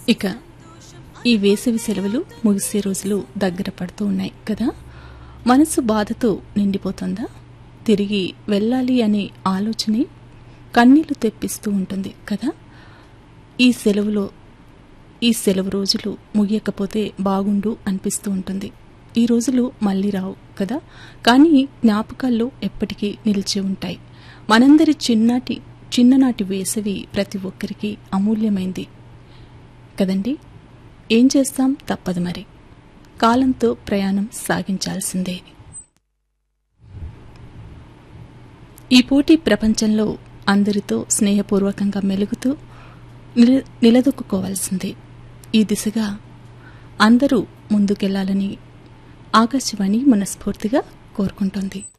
ఇక ఈ వేసవి సెలవులు ముగిసే రోజులు దగ్గర పడుతూ ఉన్నాయి కదా మనసు బాధతో నిండిపోతుందా తిరిగి వెళ్ళాలి అనే ఆలోచనే కన్నీళ్లు తెప్పిస్తూ ఉంటుంది కదా ఈ సెలవులో ఈ సెలవు రోజులు ముగియకపోతే బాగుండు అనిపిస్తూ ఉంటుంది ఈ రోజులు మళ్ళీ రావు కదా కానీ జ్ఞాపకాల్లో ఎప్పటికీ నిలిచి ఉంటాయి మనందరి చిన్నటి చిన్ననాటి వేసవి ప్రతి ఒక్కరికి అమూల్యమైంది కదండి ఏం చేస్తాం తప్పదు మరి కాలంతో ప్రయాణం సాగించాల్సిందే ఈ పోటీ ప్రపంచంలో అందరితో స్నేహపూర్వకంగా మెలుగుతూ నిల- నిలదొక్కుకోవాల్సిందే ఈ దిశగా అందరూ ముందుకెళ్లాలని ఆకాశవాణి మనస్ఫూర్తిగా కోరుకుంటోంది